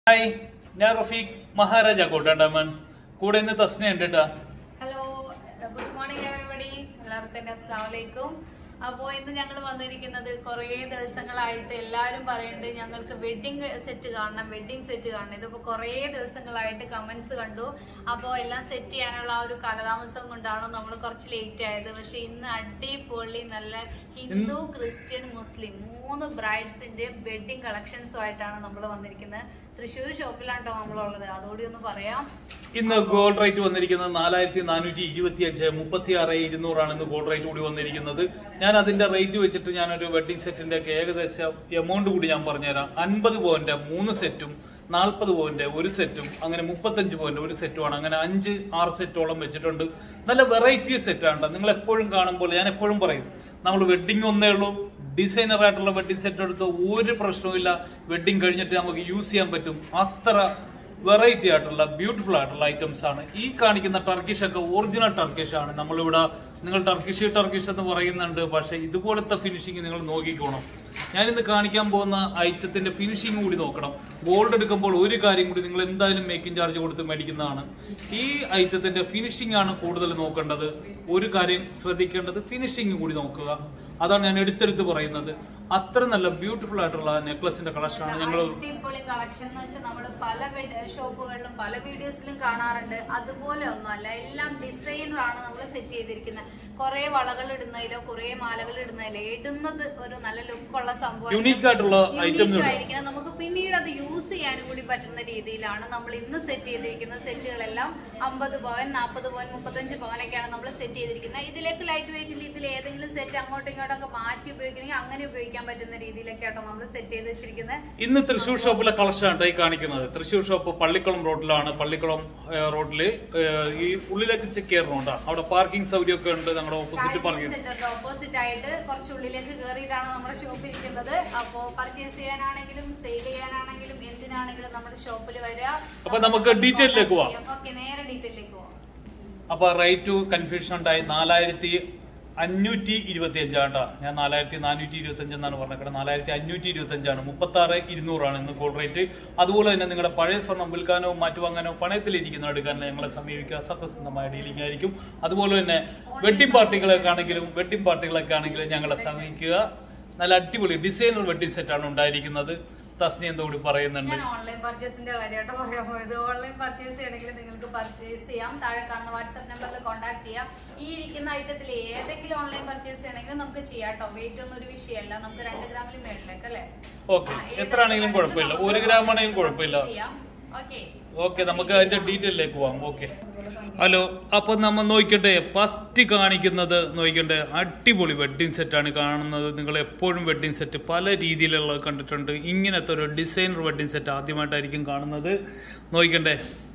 Hi ഞാൻ റഫീഖ് മഹാരാജ കോട്ടാണ്ടാമൻ കൂടെ ഇന്ന് തസ്ന ഉണ്ട് കേട്ടാ ഹലോ ഗുഡ് മോർണിംഗ് എവരിബഡി എല്ലാവർക്കും എൻ്റെ അസ്സാം വലൈക്കും അപ്പോൾ ഇന്ന് ഞങ്ങൾ വന്നിരിക്കുന്നത് കുറേ ദിവസങ്ങളായിട്ട് എല്ലാവരും പറയുന്നുണ്ട് ഞങ്ങൾക്ക് വെഡ്ഡിങ് സെറ്റ് കാണണം വെഡ്ഡിങ് സെറ്റ് കാണണം ഇതിപ്പോൾ കുറേ ദിവസങ്ങളായിട്ട് കമൻസ് കണ്ടു അപ്പോൾ എല്ലാം സെറ്റ് ചെയ്യാനുള്ള ആ ഒരു കാലതാമസം കൊണ്ടാണ് നമ്മൾ കുറച്ച് ലേറ്റ് ആയത് പക്ഷെ ഇന്ന് അടിപൊളി നല്ല ഹിന്ദു ക്രിസ്ത്യൻ മുസ്ലിം മൂന്ന് ബ്രൈഡ്സിന്റെ വെഡ്ഡിങ് കളക്ഷൻസുമായിട്ടാണ് നമ്മൾ വന്നിരിക്കുന്നത് തൃശ്ശൂർ ഷോപ്പിലാണ് കേട്ടോ നമ്മളുള്ളത് അതോടെ ഒന്ന് പറയാം ഇന്ന് ഗോൾഡ് റേറ്റ് വന്നിരിക്കുന്നത് നാലായിരത്തി നാനൂറ്റി ഇരുപത്തി അഞ്ച് മുപ്പത്തി ആറ് ഇരുന്നൂറാണ് ഇന്ന് ഗോൾഡ് റേറ്റ് കൂടി വന്നിരിക്കുന്നത് ഞാൻ അതിന്റെ റേറ്റ് വെച്ചിട്ട് ഞാനൊരു വെഡിങ് സെറ്റിന്റെ ഒക്കെ ഏകദേശം എമൗണ്ട് കൂടി ഞാൻ പറഞ്ഞുതരാം അൻപത് പോയിന്റ് മൂന്ന് സെറ്റും നാൽപ്പത് പോയിന്റ് ഒരു സെറ്റും അങ്ങനെ മുപ്പത്തഞ്ച് പോയിന്റ് ഒരു സെറ്റുമാണ് അങ്ങനെ അഞ്ച് ആറ് സെറ്റോളം വെച്ചിട്ടുണ്ട് നല്ല വെറൈറ്റി സെറ്റാണ് നിങ്ങൾ എപ്പോഴും കാണുമ്പോൾ ഞാൻ എപ്പോഴും പറയും നമ്മൾ വെഡിങ് ഒന്നേ ഉള്ളൂ ഡിസൈനർ ആയിട്ടുള്ള വെഡിങ് സെറ്റ് എടുത്ത് ഒരു പ്രശ്നവുമില്ല വെഡിങ് കഴിഞ്ഞിട്ട് നമുക്ക് യൂസ് ചെയ്യാൻ പറ്റും അത്ര വെറൈറ്റി ആയിട്ടുള്ള ബ്യൂട്ടിഫുൾ ആയിട്ടുള്ള ഐറ്റംസ് ആണ് ഈ കാണിക്കുന്ന ടർക്കിഷ് ഒക്കെ ഒറിജിനൽ ടർക്കിഷ് ആണ് നമ്മളിവിടെ നിങ്ങൾ ടർക്കിഷ് ടർക്കിഷ് എന്ന് പറയുന്നുണ്ട് പക്ഷെ ഇതുപോലത്തെ ഫിനിഷിങ് നിങ്ങൾ നോക്കിക്കോണം ഞാനിന്ന് കാണിക്കാൻ പോകുന്ന ഐറ്റത്തിന്റെ ഫിനിഷിംഗ് കൂടി നോക്കണം ഗോൾഡ് എടുക്കുമ്പോൾ ഒരു കാര്യം കൂടി നിങ്ങൾ എന്തായാലും മേക്കിംഗ് ചാർജ് കൊടുത്ത് മേടിക്കുന്നതാണ് ഈ ഐറ്റത്തിന്റെ ഫിനിഷിംഗ് ആണ് കൂടുതൽ നോക്കേണ്ടത് ഒരു കാര്യം ശ്രദ്ധിക്കേണ്ടത് ഫിനിഷിംഗ് കൂടി നോക്കുക അതാണ് ഞാൻ എടുത്തെടുത്ത് പറയുന്നത് അത്ര നല്ല ബ്യൂട്ടിഫുൾ ആയിട്ടുള്ള നെക്ലസിന്റെ കളക്ഷനാണ് ഞങ്ങൾ അടിപൊളി കളക്ഷൻ എന്ന് വെച്ചാൽ നമ്മൾ പല ഷോപ്പുകളിലും പല വീഡിയോസിലും കാണാറുണ്ട് അതുപോലെ ഒന്നുമല്ല എല്ലാം ഡിസൈനർ ആണ് നമ്മൾ സെറ്റ് ചെയ്തിരിക്കുന്നത് കുറെ വളകൾ ഇടുന്നതിലോ കുറെ മാലകൾ ഇടുന്നതിലോ ഇടുന്നത് ഒരു നല്ല ലുക്കുള്ള സംഭവം യുണീക്ക് ആയിട്ടുള്ള ഐറ്റം യൂണിക് ആയിരിക്കണം നമുക്ക് പിന്നീട് അത് യൂസ് ചെയ്യാനും കൂടി പറ്റുന്ന രീതിയിലാണ് നമ്മൾ ഇന്ന് സെറ്റ് ചെയ്തിരിക്കുന്ന സെറ്റുകളെല്ലാം അമ്പത് പവൻ നാൽപ്പത് പവൻ മുപ്പത്തഞ്ച് പവനൊക്കെയാണ് നമ്മൾ സെറ്റ് ചെയ്തിരിക്കുന്നത് ഇതിലേക്ക് ലൈറ്റ് വെയിറ്റിൽ ഇതിൽ ഏതെങ്കിലും സെറ്റ് അങ്ങോട്ടും ഇങ്ങോട്ടൊക്കെ മാറ്റി ഉപയോഗിക്കണമെങ്കിൽ അങ്ങനെ ഉപയോഗിക്കാൻ പറ്റുന്ന രീതിയിലൊക്കെ ആട്ടോ നമ്മൾ സെറ്റ് ചെയ്ത് വെച്ചിരിക്കുന്നത് ഇന്ന് തൃശ്ശൂർ ഷോപ്പിലെ കളക്ഷൻ ആണ് ഈ കാണിക്കുന്നത് തൃശ്ശൂർ ഷോപ്പ് പള്ളിക്കുളം റോഡിലാണ് പള്ളിക്കുളം റോഡില് ഈ ഉള്ളിലേക്ക് ചെക്ക് കയറണോണ്ടാ അവിടെ പാർക്കിംഗ് സൗകര്യം ഒക്കെ ഉണ്ട് നമ്മുടെ ഓപ്പോസിറ്റ് പാർക്കിംഗ് സെന്ററിന്റെ ഓപ്പോസിറ്റ് ആയിട്ട് കുറച്ച് ഉള്ളിലേക്ക് കയറിയിട്ടാണ് നമ്മുടെ ഷോപ്പ് ഇരിക്കുന്നത് അപ്പോ പർച്ചേസ് ചെയ്യാനാണെങ്കിലും സെയിൽ ചെയ്യാനാണെങ്കിലും എന്തിനാണെങ്കിലും നമ്മുടെ ഷോപ്പിൽ വരിക അപ്പൊ നമുക്ക് ഡീറ്റെയിലേക്ക് പോവാം ഓക്കെ നേരെ ഡീറ്റെയിലേക്ക് പോവാം അപ്പൊ റേറ്റ് കൺഫ്യൂഷൻ ഉണ്ടായി നാലായിരത്തി അഞ്ഞൂറ്റി ഇരുപത്തി അഞ്ചാണ് ഞാൻ നാലായിരത്തി നാനൂറ്റി ഇരുപത്തി അഞ്ചെന്നാണ് പറഞ്ഞത് നാലായിരത്തി അഞ്ഞൂറ്റി ഇരുപത്തി അഞ്ചാണ് മുപ്പത്തി ആറ് ഇരുന്നൂറാണ് ഇന്ന് ഗോൾഡ് റേറ്റ് അതുപോലെ തന്നെ നിങ്ങളുടെ പഴയ സ്വർണം വിൽക്കാനോ മാറ്റുവാങ്ങാനോ പണയത്തിലിരിക്കുന്നോ എടുക്കാനോ ഞങ്ങളെ സമീപിക്കുക സത്യസന്ധമായ ഡീലിംഗ് ആയിരിക്കും അതുപോലെ തന്നെ വെഡിങ് പാർട്ടികളൊക്കെ ആണെങ്കിലും വെഡിങ് പാർട്ടികളൊക്കെ ആണെങ്കിലും ഞങ്ങളെ സമീപിക്കുക നല്ല അടിപൊളി ഡിസൈനർ വെഡിങ് സെറ്റാണ് ഉണ്ടായിരിക്കുന്നത് തസ്നി എന്തോടി പറയുന്നുണ്ട് ഞാൻ ഓൺലൈൻ പർച്ചേസിന്റെ കാര്യമായിട്ട് പറയാൻ പോയത് ഓൺലൈൻ പർച്ചേസ് ചെയ്യണമെങ്കിൽ നിങ്ങൾക്ക് പർച്ചേസ് ചെയ്യാം താഴെ കാണുന്ന വാട്സ്ആപ്പ് നമ്പറിൽ കോൺടാക്ട് ചെയ്യാം ഈ ഇരിക്കുന്ന ഐറ്റത്തിൽ ഏതെങ്കിലും ഓൺലൈൻ പർച്ചേസ് ചെയ്യണമെങ്കിൽ നമുക്ക് ചെയ്യാം കേട്ടോ വെയിറ്റ് ഒന്നും ഒരു വിഷയമല്ല നമുക്ക് രണ്ട് ഗ്രാമിൽ മേളിലേക്ക് അല്ലേ ഓക്കെ എത്ര ആണെങ്കിലും കുഴപ്പമില്ല ഒരു ഗ്രാം ആണെങ്കിലും കുഴപ്പമില്ല ഓക്കെ ഓക്കെ നമുക്ക് അതിന്റെ ഡീറ്റെയിലേക്ക് പോവാം ഓക്കെ ഹലോ അപ്പൊ നമ്മൾ നോക്കട്ടെ ഫസ്റ്റ് കാണിക്കുന്നത് നോക്കണ്ടേ അടിപൊളി വെഡ്ഡിങ് സെറ്റാണ് കാണുന്നത് നിങ്ങൾ എപ്പോഴും വെഡ്ഡിങ് സെറ്റ് പല രീതിയിലുള്ള കണ്ടിട്ടുണ്ട് ഇങ്ങനത്തെ ഒരു ഡിസൈനർ വെഡ്ഡിങ് സെറ്റ് ആദ്യമായിട്ടായിരിക്കും കാണുന്നത് നോക്കണ്ടേ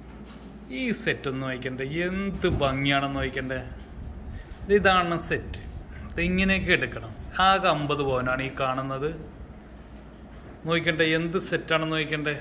ഈ സെറ്റ് ഒന്ന് നോക്കണ്ടേ എന്ത് ഭംഗിയാണെന്ന് നോക്കണ്ടേ ഇത് ഇതാണ് സെറ്റ് ഇത് ഇങ്ങനെയൊക്കെ എടുക്കണം ആകെ അമ്പത് പവനാണ് ഈ കാണുന്നത് നോക്കണ്ടേ എന്ത് സെറ്റാണെന്ന് നോക്കണ്ടേ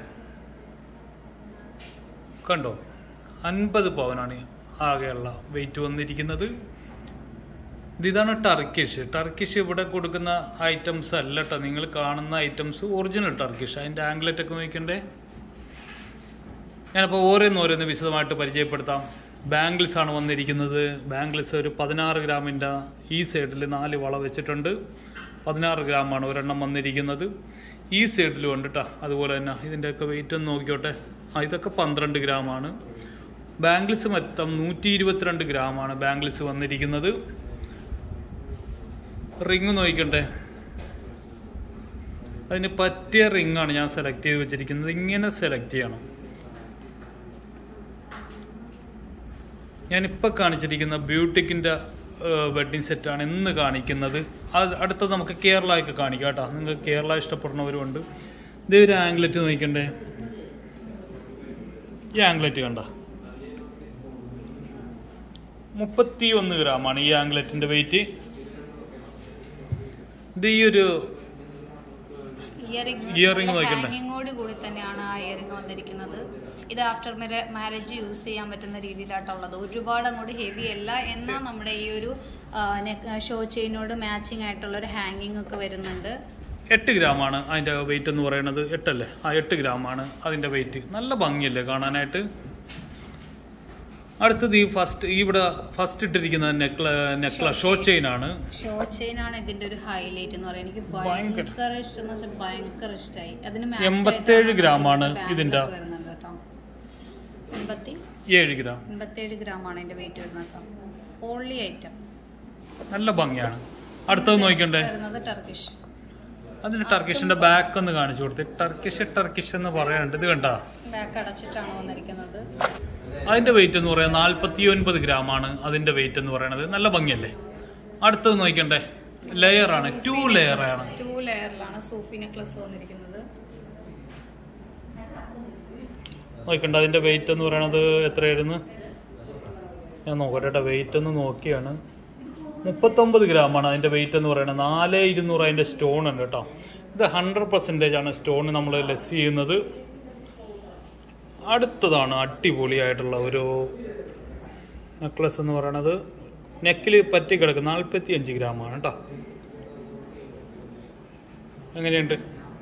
കണ്ടോ അൻപത് പവനാണ് ആകെയുള്ള വെയിറ്റ് വന്നിരിക്കുന്നത് ഇത് ഇതാണ് ടർക്കിഷ് ടർക്കിഷ് ഇവിടെ കൊടുക്കുന്ന ഐറ്റംസ് അല്ല കേട്ടോ നിങ്ങൾ കാണുന്ന ഐറ്റംസ് ഒറിജിനൽ ടർക്കിഷ് അതിൻ്റെ ആംഗ്ലറ്റ് ഒക്കെ നോക്കണ്ടേ ഞാനിപ്പോൾ ഓരോന്ന് ഓരോന്ന് വിശദമായിട്ട് പരിചയപ്പെടുത്താം ബാംഗിൾസ് ആണ് വന്നിരിക്കുന്നത് ബാംഗിൾസ് ഒരു പതിനാറ് ഗ്രാമിൻ്റെ ഈ സൈഡിൽ നാല് വള വെച്ചിട്ടുണ്ട് പതിനാറ് ഗ്രാമാണ് ഒരെണ്ണം വന്നിരിക്കുന്നത് ഈ സൈഡിലും ഉണ്ട് കേട്ടോ അതുപോലെ തന്നെ ഇതിൻ്റെയൊക്കെ വെയിറ്റ് ഒന്ന് നോക്കിയോട്ടെ ആ ഇതൊക്കെ പന്ത്രണ്ട് ഗ്രാമാണ് ബാംഗിൾസ് മൊത്തം നൂറ്റി ഇരുപത്തിരണ്ട് ഗ്രാമാണ് ബാംഗിൾസ് വന്നിരിക്കുന്നത് റിങ് നോക്കണ്ടേ അതിന് പറ്റിയ റിങ്ങാണ് ഞാൻ സെലക്ട് ചെയ്ത് വെച്ചിരിക്കുന്നത് ഇങ്ങനെ സെലക്ട് ചെയ്യണം ഞാനിപ്പോൾ കാണിച്ചിരിക്കുന്ന ബ്യൂട്ടിക്കിൻ്റെ വെഡ്ഡിങ് സെറ്റാണ് ഇന്ന് കാണിക്കുന്നത് അത് അടുത്തത് നമുക്ക് കേരളയൊക്കെ കാണിക്കാം കേട്ടോ നിങ്ങൾക്ക് കേരള ഇഷ്ടപ്പെടുന്നവരുമുണ്ട് ഇതേ ഒരു ആംഗ്ലറ്റ് നോക്കണ്ടേ ഈ ആംഗ്ലറ്റ് കണ്ട മുപ്പത്തി ഒന്ന് ഗ്രാമാണ് ഈ ആംഗ്ലറ്റിന്റെ വെയിറ്റ് ഇത് ഈ ഒരു ഇയറിംഗ് Earring നോക്കണ്ടേ? ഹാങ്ങിങ്ങോട് കൂടി തന്നെയാണ് ആ ഇയറിംഗ് വന്നിരിക്കുന്നത് ഇത് ആഫ്റ്റർ മാരേജ് യൂസ് ചെയ്യാൻ പറ്റുന്ന രീതിയിലായിട്ടുള്ളത് ഒരുപാട് അങ്ങോട്ട് ഹെവി അല്ല എന്നാൽ നമ്മുടെ ഈ ഒരു ഷോ ചെയിനോട് മാച്ചിങ് ആയിട്ടുള്ള ഒരു ഹാങ്ങിങ് ഒക്കെ വരുന്നുണ്ട് എട്ട് ഗ്രാമാണ് അതിൻ്റെ വെയിറ്റ് എന്ന് പറയുന്നത് എട്ടല്ലേ ആ എട്ട് ഗ്രാമാണ് അതിൻ്റെ വെയിറ്റ് നല്ല ഭംഗിയല്ലേ കാണാനായിട്ട് അടുത്തത് ഈ ഫസ്റ്റ് ഇവിടെ ഫസ്റ്റ് ഇട്ടിരിക്കുന്നത് നെക്ല നെക്ല ഷോ ചെയിൻ ആണ് ഷോർട്ട് ചെയിൻ ആണ് ഇതിന്റെ ഒരു ഹൈലൈറ്റ് എന്ന് പറയുന്നത് എനിക്ക് ഭയങ്കര. ഭയങ്കര ഇഷ്ടം എന്ന് വെച്ചാൽ ഭയങ്കര ഇഷ്ടമായി അതിന് match എൺപത്തേഴ് ആയിട്ടാണ് ഗ്രാമാണ് ഇതിന്റെ ഇതിന്റെ. bag ഒക്കെ വരുന്നത് കേട്ടോ എൺപത്തി ഏഴ് ഗ്രാം എൺപത്തേഴ് ഗ്രാമാണ് അതിന്റെ വെയിറ്റ് വരുന്നത് കേട്ടോ ഓൺലി ഐറ്റം നല്ല ഭംഗിയാണ് അടുത്തത് നോക്കണ്ടേ വരുന്നത് ടർക്കിഷ് അതിന് ടർക്കിഷിന്റെ ബാക്ക് ഒന്ന് കാണിച്ചു കൊടുത്ത് ടർക്കിഷ് ടർക്കിഷ് എന്ന് പറയാനുണ്ട് ഇത് കണ്ട ബാക്ക് അടച്ചിട്ടാണ് വന്നിരിക്കുന്നത് അതിന്റെ വെയിറ്റ് എന്ന് പറയുന്നത് നാൽപ്പത്തി ഒൻപത് ഗ്രാം ആണ് അതിന്റെ വെയിറ്റ് എന്ന് പറയുന്നത് നല്ല ഭംഗിയല്ലേ അടുത്തത് നോക്കണ്ടേ ലെയർ ആണ് ടു ലെയർ ആണ് ടു ലെയറിലാണ് സൂഫി നെക്ലസ് വന്നിരിക്കുന്നത് നോക്കണ്ട അതിന്റെ വെയിറ്റ് എന്ന് പറയുന്നത് എത്രയായിരുന്നു ഞാൻ നോക്കട്ടെ വെയിറ്റ് ഒന്ന് നോക്കിയാണ് മുപ്പത്തൊമ്പത് ഗ്രാമാണ് അതിന്റെ വെയിറ്റ് എന്ന് പറയുന്നത് നാല് ഇരുന്നൂറ് അതിന്റെ സ്റ്റോൺ ഉണ്ട് കേട്ടോ ഇത് ഹൺഡ്രഡ് പെർസെൻറ്റേജ് ആണ് സ്റ്റോൺ നമ്മൾ ലെസ് ചെയ്യുന്നത് അടുത്തതാണ് അടിപൊളിയായിട്ടുള്ള ഒരു നെക്ലസ് എന്ന് പറയുന്നത് നെക്കിൽ പറ്റി കിടക്കുന്ന നാൽപ്പത്തി അഞ്ച് ഗ്രാമാണ് കേട്ടോ എങ്ങനെയുണ്ട്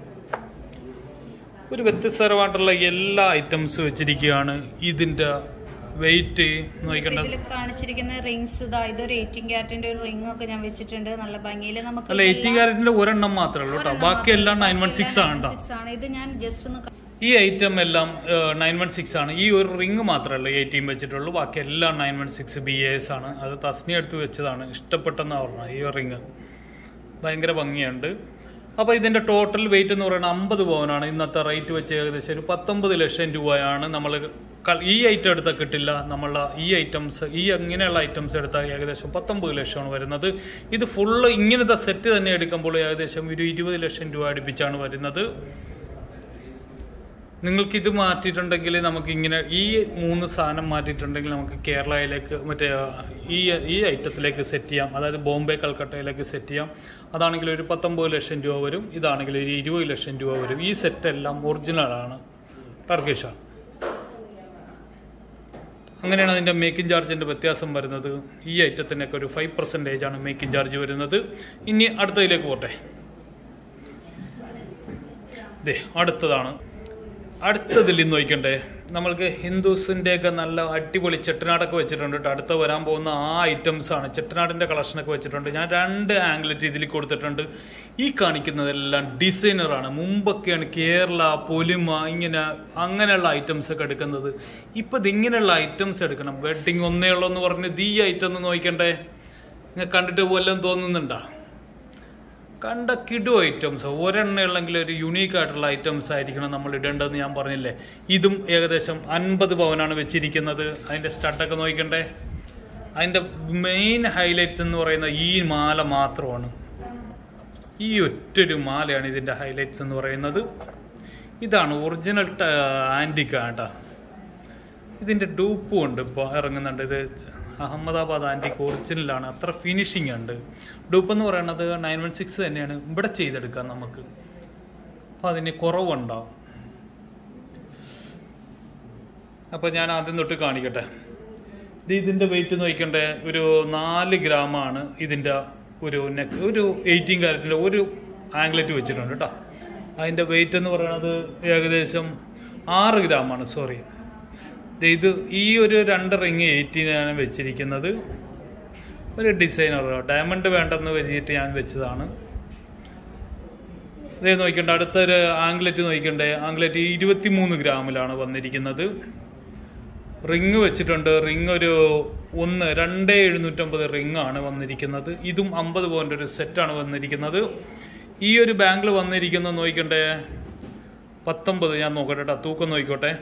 ഒരു വ്യത്യസ്തരമായിട്ടുള്ള എല്ലാ ഐറ്റംസും വെച്ചിരിക്കുകയാണ് ഇതിന്റെ വെയിറ്റ് നോക്കേണ്ടത് ഇതിൽ കാണിച്ചിരിക്കുന്ന റിങ്സ് ഇതാ ഇതൊരു എയ്റ്റീൻ ക്യാരറ്റിന്റെ ഒരു റിംഗ് ഒക്കെ ഞാൻ വെച്ചിട്ടുണ്ട് നല്ല ഭംഗിയിൽ നമുക്ക് അല്ല എയ്റ്റീൻ കാരറ്റിന്റെ ഒരെണ്ണം മാത്രമേ ഉള്ളൂ കേട്ടോ ബാക്കി എല്ലാം നയൻ വൺ സിക്സ് ആണ് കേട്ടോ സിക്സ് ആണ് ഇത് ഞാൻ ജസ്റ്റ് ഒന്ന് ക- ഈ ഐറ്റം എല്ലാം നയൻ വൺ സിക്സ് ആണ് ഈ ഒരു റിങ് മാത്രമല്ല എയ്റ്റീൻ വെച്ചിട്ടുള്ളൂ ബാക്കി എല്ലാം nine one six B S ആണ് അത് തസ്നി എടുത്ത് വെച്ചതാണ് ഇഷ്ടപ്പെട്ടെന്നാ പറഞ്ഞത് ഈ റിങ് ഭയങ്കര ഭംഗിയുണ്ട് അപ്പോൾ ഇതിന്റെ ടോട്ടൽ വെയിറ്റ് എന്ന് പറയുന്നത് അമ്പത് പവനാണ് ഇന്നത്തെ റേറ്റ് വെച്ച് ഏകദേശം ഒരു പത്തൊമ്പത് ലക്ഷം രൂപയാണ് നമ്മൾ ഈ ഐറ്റം എടുത്താൽ കിട്ടില്ല നമ്മളെ ഈ ഐറ്റംസ് ഈ അങ്ങനെയുള്ള ഐറ്റംസ് എടുത്താൽ ഏകദേശം പത്തൊമ്പത് ലക്ഷമാണ് വരുന്നത് ഇത് ഫുള്ള് ഇങ്ങനത്തെ സെറ്റ് തന്നെ എടുക്കുമ്പോൾ ഏകദേശം ഒരു ഇരുപത് ലക്ഷം രൂപ അടുപ്പിച്ചാണ് വരുന്നത് നിങ്ങൾക്ക് ഇത് മാറ്റിയിട്ടുണ്ടെങ്കിൽ നമുക്ക് ഇങ്ങനെ ഈ മൂന്ന് സാധനം മാറ്റിയിട്ടുണ്ടെങ്കിൽ നമുക്ക് കേരളയിലേക്ക് മറ്റേ ഈ ഈ ഐറ്റത്തിലേക്ക് സെറ്റ് ചെയ്യാം അതായത് ബോംബെ കൽക്കട്ടയിലേക്ക് സെറ്റ് ചെയ്യാം അതാണെങ്കിൽ ഒരു പത്തൊമ്പത് ലക്ഷം രൂപ വരും ഇതാണെങ്കിൽ ഒരു ഇരുപത് ലക്ഷം രൂപ വരും ഈ സെറ്റ് എല്ലാം ഒറിജിനലാണ് ടർക്കിഷാണ് അങ്ങനെയാണ് അതിൻ്റെ മേക്കിംഗ് ചാർജിൻ്റെ വ്യത്യാസം വരുന്നത് ഈ ഐറ്റത്തിനൊക്കെ ഒരു ഫൈവ് പെർസെൻറ്റേജ് ആണ് മേക്കിംഗ് ചാർജ് വരുന്നത് ഇനി അടുത്തതിലേക്ക് പോട്ടെ ദേ അടുത്തതാണ് അടുത്തതിൽ ഇന്ന് നോക്കണ്ടേ നമ്മൾക്ക് ഹിന്ദുസിൻ്റെയൊക്കെ നല്ല അടിപൊളി ചെട്ടനാടൊക്കെ വെച്ചിട്ടുണ്ട് കേട്ടോ അടുത്ത വരാൻ പോകുന്ന ആ ഐറ്റംസ് ആണ് ചെട്ടനാടിൻ്റെ കളക്ഷനൊക്കെ വെച്ചിട്ടുണ്ട് ഞാൻ രണ്ട് ആംഗ്ലറ്റ് ഇതിൽ കൊടുത്തിട്ടുണ്ട് ഈ കാണിക്കുന്നതെല്ലാം ഡിസൈനറാണ് മുമ്പൊക്കെയാണ് കേരള പൊലിമ ഇങ്ങനെ അങ്ങനെയുള്ള ഐറ്റംസ് ഒക്കെ എടുക്കുന്നത് ഇപ്പം ഇത് ഇങ്ങനെയുള്ള ഐറ്റംസ് എടുക്കണം വെഡിങ് ഒന്നേ ഉള്ളൂ എന്ന് പറഞ്ഞ് ഇത് ഈ ഐറ്റം ഒന്ന് നോക്കണ്ടേ നിങ്ങൾ കണ്ടിട്ട് വല്ലതും തോന്നുന്നുണ്ടോ കണ്ട കിടു ഐറ്റംസ് ഒരെണ്ണയുള്ളെങ്കിൽ ഒരു യുണീക്ക് ആയിട്ടുള്ള ഐറ്റംസ് ആയിരിക്കണം നമ്മൾ ഇടേണ്ടതെന്ന് ഞാൻ പറഞ്ഞില്ലേ ഇതും ഏകദേശം അൻപത് പവനാണ് വെച്ചിരിക്കുന്നത് അതിൻ്റെ സ്റ്റഡൊക്കെ നോക്കണ്ടേ അതിൻ്റെ മെയിൻ ഹൈലൈറ്റ്സ് എന്ന് പറയുന്ന ഈ മാല മാത്രമാണ് ഈ ഒറ്റൊരു മാലയാണ് ഇതിൻ്റെ ഹൈലൈറ്റ്സ് എന്ന് പറയുന്നത് ഇതാണ് ഒറിജിനൽ ആൻറ്റിക്ക കേട്ടോ ഇതിൻ്റെ ഡൂപ്പും ഉണ്ട് ഇപ്പോൾ ഇറങ്ങുന്നുണ്ട് ഇത് അഹമ്മദാബാദ് ആൻറ്റിക്ക് ഒറിജിനലാണ് അത്ര ഫിനിഷിംഗ് ഉണ്ട് ഡൂപ്പ് എന്ന് പറയുന്നത് നയൻ വൺ സിക്സ് തന്നെയാണ് ഇവിടെ ചെയ്തെടുക്കാം നമുക്ക് അപ്പോൾ അതിന് കുറവുണ്ടാവും അപ്പോൾ ഞാൻ ആദ്യം തൊട്ട് കാണിക്കട്ടെ ഇത് ഇതിൻ്റെ വെയിറ്റ് നോക്കണ്ടേ ഒരു നാല് ഗ്രാമാണ് ഇതിൻ്റെ ഒരു നെക്ക് ഒരു എയ്റ്റീൻ കാരറ്റിൻ്റെ ഒരു ആംഗ്ലറ്റ് വെച്ചിട്ടുണ്ട് കേട്ടോ അതിൻ്റെ വെയിറ്റ് എന്ന് പറയുന്നത് ഏകദേശം ആറ് ഗ്രാമാണ് സോറി ദേ ഇത് ഈ ഒരു രണ്ട് റിങ് എയ്റ്റീനാണ് വെച്ചിരിക്കുന്നത് ഒരു ഡിസൈനർ ഡയമണ്ട് വേണ്ടെന്ന് വെച്ചിട്ട് ഞാൻ വെച്ചതാണ് ഇതേ നോക്കണ്ട അടുത്തൊരു ആംഗ്ലറ്റ് നോക്കണ്ടേ ആംഗ്ലറ്റ് ഇരുപത്തി മൂന്ന് ഗ്രാമിലാണ് വന്നിരിക്കുന്നത് റിങ് വെച്ചിട്ടുണ്ട് റിങ് ഒരു ഒന്ന് രണ്ട് എഴുന്നൂറ്റമ്പത് റിങ് ആണ് വന്നിരിക്കുന്നത് ഇതും അമ്പത് പോയിന്റ് ഒരു സെറ്റാണ് വന്നിരിക്കുന്നത് ഈ ഒരു ബാങ്കിൽ വന്നിരിക്കുന്നത് നോക്കണ്ടേ പത്തൊമ്പത് ഞാൻ നോക്കട്ടെ കേട്ടോ തൂക്കം നോക്കിക്കോട്ടെ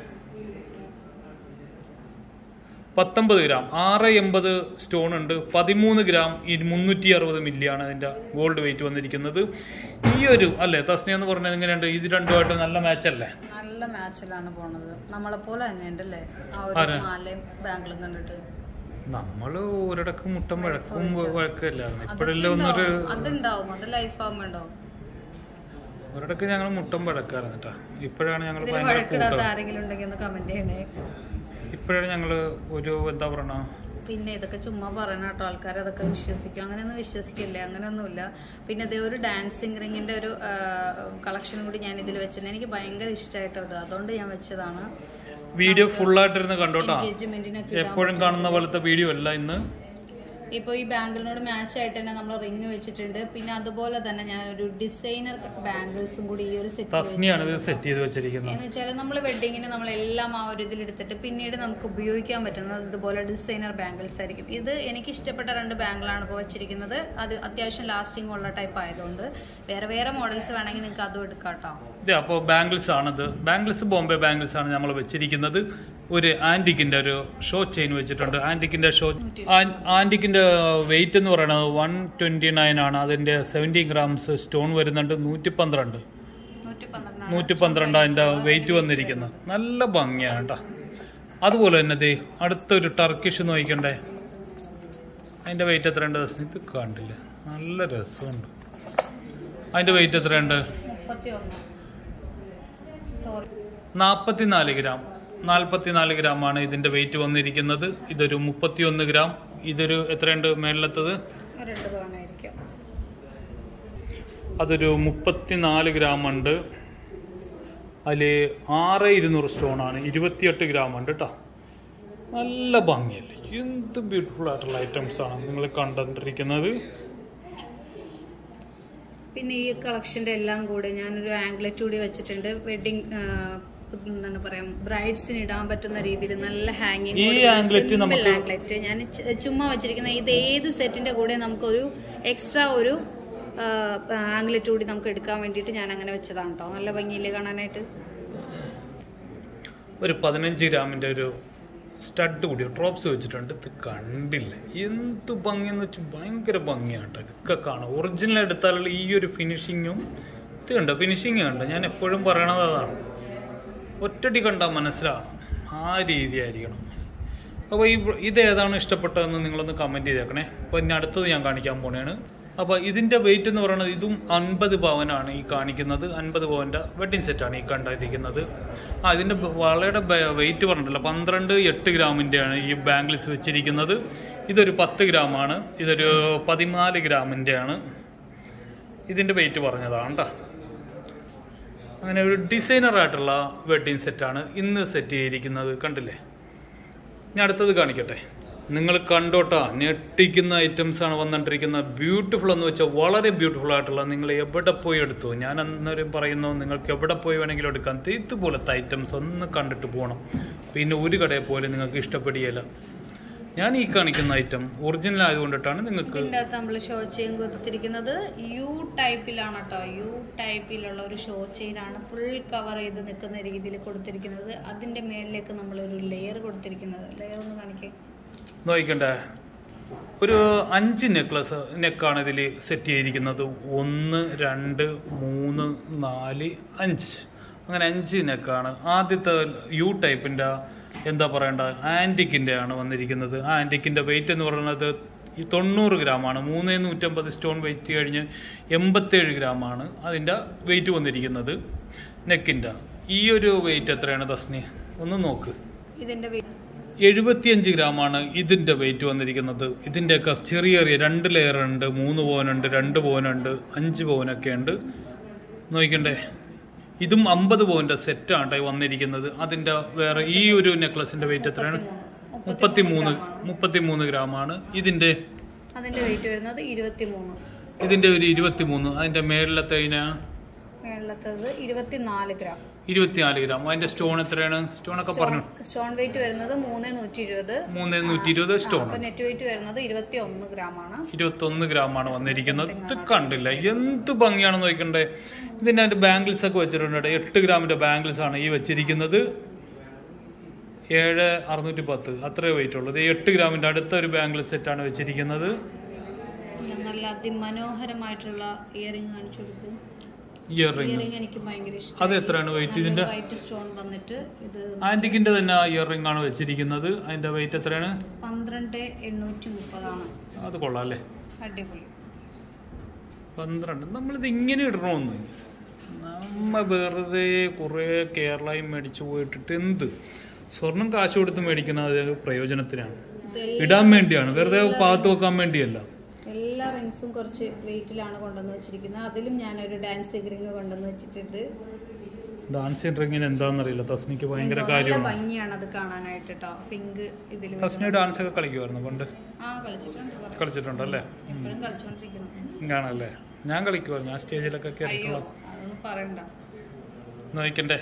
പത്തൊമ്പത് ഗ്രാം ആറ് എൺപത് സ്റ്റോൺ ഉണ്ട് പതിമൂന്ന് ഗ്രാം ഈ മുന്നൂറ്റി അറുപത് മില്ലിയാണ് അതിൻ്റെ ഗോൾഡ് വെയിറ്റ് വന്നിരിക്കുന്നത് ഈ ഒരു അല്ലേ തസ്നി എന്ന് പറഞ്ഞത് എങ്ങനെയുണ്ട് ഇത് രണ്ടുമായിട്ട് നല്ല മാച്ച് അല്ലേ നല്ല മാച്ചിലാണ് പോണത് നമ്മളെ പോലെ തന്നെ ഉണ്ടല്ലേ ആ ആരാ? ഒരു മാലയും ബാംഗിളും കണ്ടിട്ട് നമ്മൾ ഒരിടക്ക് മുട്ടം വഴക്കും വഴക്കല്ലായിരുന്നു അതൊക്കെ ഇപ്പോഴെല്ലാം ഒന്നൊരു ഉണ്ടാവും. അതുണ്ടാവും അത് ലൈഫ് ആകുമ്പോ ഉണ്ടാവും ഒരിടക്ക് ഞങ്ങൾ മുട്ടം വഴക്കായിരുന്നു കേട്ടോ ഇപ്പോഴാണ് ഞങ്ങൾ ഇതിൽ ഭയങ്കര വഴക്കിടാത്ത കൂട്ടം ആരെങ്കിലും ഉണ്ടെങ്കിൽ ഒന്ന് കമന്റ് ചെയ്യണേ ഇപ്പോഴാണ് ഞങ്ങൾ ഒരു എന്താ പറയണ പിന്നെ ഇതൊക്കെ ചുമ്മാ പറയുന്ന കേട്ടോ ആൾക്കാർ അതൊക്കെ വിശ്വസിക്കും അങ്ങനെയൊന്നും വിശ്വസിക്കില്ല അങ്ങനെയൊന്നുമില്ല പിന്നെ അതേ ഒരു ഡാൻസിങ് റിങ്ങിന്റെ ഒരു കളക്ഷൻ കൂടി ഞാൻ ഇതിൽ വെച്ചിട്ടുണ്ട് എനിക്ക് ഭയങ്കര ഇഷ്ടമായിട്ടോ അത് അതുകൊണ്ട് ഞാൻ വെച്ചതാണ് വീഡിയോ ഫുള്ളായിട്ടിരുന്ന് കണ്ടോട്ടാ എൻഗേജ്മെന്റിനൊക്കെ എപ്പോഴും കാണുന്ന പോലത്തെ വീഡിയോ അല്ല ഇന്ന് ഇപ്പോൾ ഈ ബാംഗിളിനോട് മാച്ച് ആയിട്ട് തന്നെ നമ്മൾ റിങ് വെച്ചിട്ടുണ്ട് പിന്നെ അതുപോലെ തന്നെ ഞാൻ ഒരു ഡിസൈനർ ബാംഗിൾസും കൂടി ഈ ഒരു സെറ്റ് തസ്നിയാണ് ഇത് സെറ്റ് ചെയ്ത് വെച്ചിരിക്കുന്നത് എന്ന് വെച്ചാൽ നമ്മൾ വെഡിങ്ങിന് നമ്മളെല്ലാം ആ ഒരു ഇതിലെടുത്തിട്ട് പിന്നീട് നമുക്ക് ഉപയോഗിക്കാൻ പറ്റുന്നത് ഇതുപോലെ ഡിസൈനർ ബാംഗിൾസ് ആയിരിക്കും ഇത് എനിക്ക് ഇഷ്ടപ്പെട്ട രണ്ട് ബാംഗിളാണ് ഇപ്പോൾ വെച്ചിരിക്കുന്നത് അത് അത്യാവശ്യം ലാസ്റ്റിംഗ് ഉള്ള ടൈപ്പ് ആയതുകൊണ്ട് വേറെ വേറെ മോഡൽസ് വേണമെങ്കിൽ നിങ്ങൾക്ക് അതും എടുക്കാം കേട്ടോ ഇത് അപ്പോൾ ബാംഗിൾസ് ആണിത് ബാംഗിൾസ് ബോംബെ ബാംഗിൾസ് ആണ് നമ്മൾ വെച്ചിരിക്കുന്നത് ഒരു ആന്റിക്കിന്റെ ഒരു ഷോ ചെയിൻ വെച്ചിട്ടുണ്ട് ആന്റിക്കിന്റെ ഷോ ആന്റിക്കിന്റെ വെയിറ്റ് എന്ന് പറയുന്നത് വൺ ട്വന്റി നയൻ ആണ് അതിന്റെ സെവൻറ്റി ഗ്രാംസ് സ്റ്റോൺ വരുന്നുണ്ട് നൂറ്റി പന്ത്രണ്ട് നൂറ്റി പന്ത്രണ്ടാണ് നൂറ്റി പന്ത്രണ്ട് അതിന്റെ വെയിറ്റ് വന്നിരിക്കുന്നത് നല്ല ഭംഗിയാണ് കേട്ടോ അതുപോലെ തന്നെ ദേ അടുത്തൊരു ടർക്കിഷ് നോക്കണ്ടേ അതിന്റെ വെയിറ്റ് എത്രയുണ്ട് ദസ്നി? ഇത് കണ്ടില്ല നല്ല രസമുണ്ട് അതിന്റെ വെയിറ്റ് എത്രയുണ്ട് മുപ്പത്തി ഒന്ന് സോറി നാൽപ്പത്തിനാല് ഗ്രാം നാൽപ്പത്തിനാല് ഗ്രാം ആണ് ഇതിന്റെ വെയിറ്റ് വന്നിരിക്കുന്നത് ഇതൊരു മുപ്പത്തിയൊന്ന് ഗ്രാം ഇതൊരു എത്രയുണ്ട് മേളിലത്തത് രണ്ട് പവനായിരിക്കും അതൊരു മുപ്പത്തിനാല് ഗ്രാം ഉണ്ട് അതിൽ ആറ് ഇരുന്നൂറ് സ്റ്റോൺ ആണ് ഇരുപത്തിയെട്ട് ഗ്രാം ഉണ്ട് കേട്ടോ നല്ല ഭംഗിയല്ലേ എന്ത് ബ്യൂട്ടിഫുൾ ആയിട്ടുള്ള ഐറ്റംസ് ആണ് നിങ്ങൾ കണ്ടിരിക്കുന്നത് പിന്നെ ഈ കളക്ഷൻ്റെ എല്ലാം കൂടെ ഞാനൊരു ആംഗ്ലറ്റ് കൂടി വെച്ചിട്ടുണ്ട് വെഡിങ് എന്താണ് പറയാം ബ്രൈഡ്സിന് ഇടാൻ പറ്റുന്ന രീതിയിൽ നല്ല ഹാങ്ങിങ് ഈ anklet നമുക്ക് ആംഗ്ലറ്റ് ഞാൻ ചു- ചുമ്മാ വെച്ചിരിക്കുന്ന ഇത് ഏത് സെറ്റിന്റെ കൂടെ നമുക്കൊരു എക്സ്ട്രാ ഒരു ആംഗ്ലറ്റ് കൂടി നമുക്ക് എടുക്കാൻ വേണ്ടിയിട്ട് ഞാൻ അങ്ങനെ വെച്ചതാണ് കേട്ടോ നല്ല ഭംഗിയില്ലേ കാണാനായിട്ട് ഒരു പതിനഞ്ച് ഗ്രാമിൻ്റെ ഒരു സ്റ്റഡ് കൂടി ഡ്രോപ്സ് വെച്ചിട്ടുണ്ട് ഇത് കണ്ടില്ല എന്ത് ഭംഗിയെന്ന് വെച്ചാൽ ഭയങ്കര ഭംഗിയാണ് കേട്ടോ ഇതൊക്കെ കാണാം ഒറിജിനൽ എടുത്താലുള്ള ഈ ഒരു ഫിനിഷിങ്ങും ഇത് കണ്ടോ ഫിനിഷിങ് കണ്ടോ ഞാൻ എപ്പോഴും പറയണത് അതാണ് ഒറ്റടി കണ്ടാൽ മനസ്സിലാവണം ആ രീതിയായിരിക്കണം അപ്പോൾ ഈ ഇത് ഏതാണ് ഇഷ്ടപ്പെട്ടതെന്ന് നിങ്ങളൊന്ന് കമൻറ്റ് ചെയ്തേക്കണേ അപ്പോൾ ഇനി അടുത്തത് ഞാൻ കാണിക്കാൻ പോണേണ് അപ്പോൾ ഇതിൻ്റെ വെയിറ്റ് എന്ന് പറയുന്നത് ഇതും അൻപത് പവനാണ് ഈ കാണിക്കുന്നത് അൻപത് പവൻ്റെ വെഡ്ഡിങ് സെറ്റാണ് ഈ കണ്ടിരിക്കുന്നത് ആ ഇതിൻ്റെ വളരെ വെയിറ്റ് പറഞ്ഞിട്ടില്ല പന്ത്രണ്ട് എട്ട് ഗ്രാമിൻ്റെയാണ് ഈ ബാംഗിൾസ് വെച്ചിരിക്കുന്നത് ഇതൊരു പത്ത് ഗ്രാമാണ് ഇതൊരു പതിനാല് ഗ്രാമിൻ്റെയാണ് ഇതിൻ്റെ വെയിറ്റ് പറഞ്ഞതാണ് കേട്ടോ അങ്ങനെ ഒരു ഡിസൈനർ ആയിട്ടുള്ള വെഡ്ഡിങ് സെറ്റാണ് ഇന്ന് സെറ്റ് ചെയ്തിരിക്കുന്നത് കണ്ടില്ലേ ഞാൻ അടുത്തത് കാണിക്കട്ടെ നിങ്ങൾ കണ്ടോട്ടാ ഞെട്ടിക്കുന്ന ഐറ്റംസ് ആണ് വന്നിട്ടിരിക്കുന്നത് ബ്യൂട്ടിഫുൾ എന്ന് വെച്ചാൽ വളരെ ബ്യൂട്ടിഫുൾ ആയിട്ടുള്ള നിങ്ങൾ എവിടെ പോയി എടുത്തു ഞാൻ അന്നേരം പറയുന്നു നിങ്ങൾക്ക് എവിടെ പോയി വേണമെങ്കിലും എടുക്കാം ഇതുപോലത്തെ ഐറ്റംസ് ഒന്ന് കണ്ടിട്ട് പോകണം പിന്നെ ഒരു കടയിൽ പോലും നിങ്ങൾക്ക് ഇഷ്ടപ്പെടുകയില്ല ഞാൻ ഈ കാണിക്കുന്ന ഐറ്റം ഒറിജിനൽ ആയതുകൊണ്ടിട്ടാണ് നിങ്ങൾക്ക് ഇതിൻ്റെ അകത്ത് നമ്മൾ ഷോ ചെയിൻ കൊടുത്തിരിക്കുന്നത് യു ടൈപ്പിലാണ് കേട്ടോ യു ടൈപ്പിലുള്ള ഒരു ഷോ ചെയിനാണ് ഫുൾ കവർ ചെയ്ത് നിൽക്കുന്ന രീതിയിൽ കൊടുത്തിരിക്കുന്നത് അതിൻ്റെ മേളിലേക്ക് നമ്മളൊരു ലെയർ കൊടുത്തിരിക്കുന്നത് ലെയർ ഒന്ന് കാണിക്കേ നോക്കണ്ടേ ഒരു അഞ്ച് നെക്ലസ് നെക്കാണ് ഇതിൽ സെറ്റ് ചെയ്തിരിക്കുന്നത് ഒന്ന് രണ്ട് മൂന്ന് നാല് അഞ്ച് അങ്ങനെ അഞ്ച് നെക്കാണ് ആദ്യത്തെ യു ടൈപ്പിൻ്റെ എന്താ പറയണ്ട ആൻറ്റിക്കിൻ്റെ ആണ് വന്നിരിക്കുന്നത് ആ ആൻറ്റിക്കിൻ്റെ വെയിറ്റ് എന്ന് പറയുന്നത് ഈ തൊണ്ണൂറ് ഗ്രാമാണ് മൂന്ന് നൂറ്റമ്പത് സ്റ്റോൺ വെയിറ്റ് കഴിഞ്ഞ് എൺപത്തേഴ് ഗ്രാമാണ് അതിൻ്റെ വെയിറ്റ് വന്നിരിക്കുന്നത് നെക്കിൻ്റെ ഈ ഒരു വെയിറ്റ് എത്രയാണ് തസ്നി ഒന്ന് നോക്ക് ഇതിൻ്റെ എഴുപത്തിയഞ്ച് ഗ്രാമാണ് ഇതിന്റെ വെയിറ്റ് വന്നിരിക്കുന്നത് ഇതിന്റെയൊക്കെ ചെറിയ ചെറിയ രണ്ട് ലെയർ ഉണ്ട് മൂന്ന് പവനുണ്ട് രണ്ട് പവനുണ്ട് അഞ്ച് പവനൊക്കെ ഉണ്ട് നോക്കണ്ടേ ഇതും അമ്പത് പവന്റെ സെറ്റാണ് കേട്ടോ വന്നിരിക്കുന്നത് അതിന്റെ വേറെ ഈ ഒരു നെക്ലസിന്റെ വെയിറ്റ് എത്രയാണ് മുപ്പത്തി മൂന്ന് മുപ്പത്തി മൂന്ന് ഗ്രാമാണ് ഇതിന്റെ അതിൻ്റെ വെയിറ്റ് വരുന്നത് ഇരുപത്തി മൂന്ന് ഇതിന്റെ ഒരു ഇരുപത്തി മൂന്ന് അതിന്റെ മേളിലത്തെ ഇതിന് മേളിലത്തത് ഇരുപത്തിനാല് ഗ്രാം ഇരുപത്തിനാല് ഗ്രാം അതിന്റെ സ്റ്റോൺ എത്രയാണ് സ്റ്റോൺ ഒക്കെ പറഞ്ഞു സ്റ്റോൺ വെയിറ്റ് വരുന്നത് മൂന്ന് നൂറ്റി ഇരുപത് മൂന്ന് നൂറ്റി ഇരുപത് സ്റ്റോൺ അപ്പോൾ നെറ്റ് വെയിറ്റ് വരുന്നത് ഇരുപത്തി ഒന്ന് ഗ്രാം ആണ് ഇരുപത്തൊന്ന് ഗ്രാമാണ് വന്നിരിക്കുന്നത് ഇത് കണ്ടില്ല എന്ത് ഭംഗിയാണെന്ന് നോക്കണ്ടേ ഇതിൻ്റെ അതിൻ്റെ ബാംഗിൾസ് ഒക്കെ വെച്ചിട്ടുണ്ട് എട്ട് ഗ്രാമിന്റെ ബാംഗിൾസ് ആണ് ഈ വെച്ചിരിക്കുന്നത് ഏഴ് അറുന്നൂറ്റി പത്ത് അത്രേ വെയിറ്റ് ഉള്ളത് ഈ എട്ട് ഗ്രാമിന്റെ അടുത്ത ഒരു ബാംഗിൾ സെറ്റാണ് വെച്ചിരിക്കുന്നത് നല്ല അതിമനോഹരമായിട്ടുള്ള ഇയറിംഗ് കാണിച്ചു കൊടുക്കും ഇയർ റിംഗ് ഇയറിംഗ് എനിക്ക് ഭയങ്കര ഇഷ്ടം അത് എത്രയാണ് വെയിറ്റ് ഇതിന്റെ വൈറ്റ് സ്റ്റോൺ വന്നിട്ട് ഇത് ആന്റിക്കിന്റെ തന്നെ ഇയർ റിംഗ് ആണ് വെച്ചിരിക്കുന്നത് അതിന്റെ വെയിറ്റ് എത്രയാണ് പന്ത്രണ്ട് എണ്ണൂറ്റി മുപ്പതാണ് അത് കൊള്ളാം അല്ലേ അടിപൊളി പന്ത്രണ്ട് നമ്മളിത് ഇങ്ങനെ ഇടണമെന്ന് നമ്മ വെറുതെ കുറേ കേരളയും മേടിച്ചു പോയിട്ടിട്ട് എന്ത് സ്വർണം കാശ് കൊടുത്ത് മേടിക്കുന്നത് അത് പ്രയോജനത്തിനാണ് ഇടാൻ വേണ്ടിയാണ് വെറുതെ പാത്ത് വെക്കാൻ വേണ്ടിയല്ല എല്ലാ റിങ്സും കുറച്ച് വെയിറ്റിലാണ് കൊണ്ടുവന്ന് വെച്ചിരിക്കുന്നത് അതിലും ഞാനൊരു ഡാൻസ് റിങ് കൊണ്ടുവന്ന് വെച്ചിട്ടുണ്ട് ഡാൻസിങ് ഡ്രിങ്ങിന് എന്താണെന്നറിയില്ല തസ്നിക്ക് ഭയങ്കര നല്ല കാര്യമാണ് ഭംഗിയാണ് അത് കാണാനായിട്ട് കേട്ടോ പിങ്ക് ഇതിൽ തസ്നി ഡാൻസ് ഒക്കെ കളിക്കുമായിരുന്നു പണ്ട് ആ കളിച്ചിട്ടുണ്ട് കളിച്ചിട്ടുണ്ടല്ലേ ഇപ്പോഴും കളിച്ചോണ്ടിരിക്കുന്നു കാണല്ലേ ഞാൻ കളിക്കുമായിരുന്നു ഞാൻ സ്റ്റേജിലൊക്കെ അയ്യോ കയറിയിട്ടുള്ള അതൊന്നും പറയണ്ട നോക്കണ്ടേ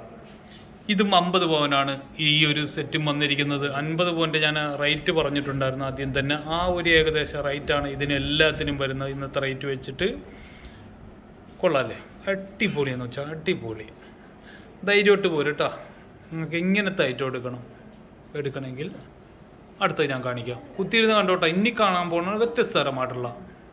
ഇതും അമ്പത് പവനാണ് ഈ ഒരു സെറ്റും വന്നിരിക്കുന്നത് അൻപത് പവൻ്റെ ഞാൻ റേറ്റ് പറഞ്ഞിട്ടുണ്ടായിരുന്നു ആദ്യം തന്നെ ആ ഒരു ഏകദേശ റേറ്റാണ് ഇതിന് എല്ലാത്തിനും വരുന്നത് ഇന്നത്തെ റേറ്റ് വെച്ചിട്ട് കൊള്ളാല്ലേ അടിപൊളി എന്ന് വെച്ചാൽ അടിപൊളി ധൈര്യമായിട്ട് പോരും കേട്ടോ നിങ്ങൾക്ക് ഇങ്ങനത്തെ ഐറ്റം എടുക്കണം എടുക്കണമെങ്കിൽ അടുത്തത് ഞാൻ കാണിക്കാം കുത്തിയിരുന്ന് കണ്ടോട്ടെ ഇനി കാണാൻ പോകുന്നത് വ്യത്യസ്തതരമായിട്ടുള്ള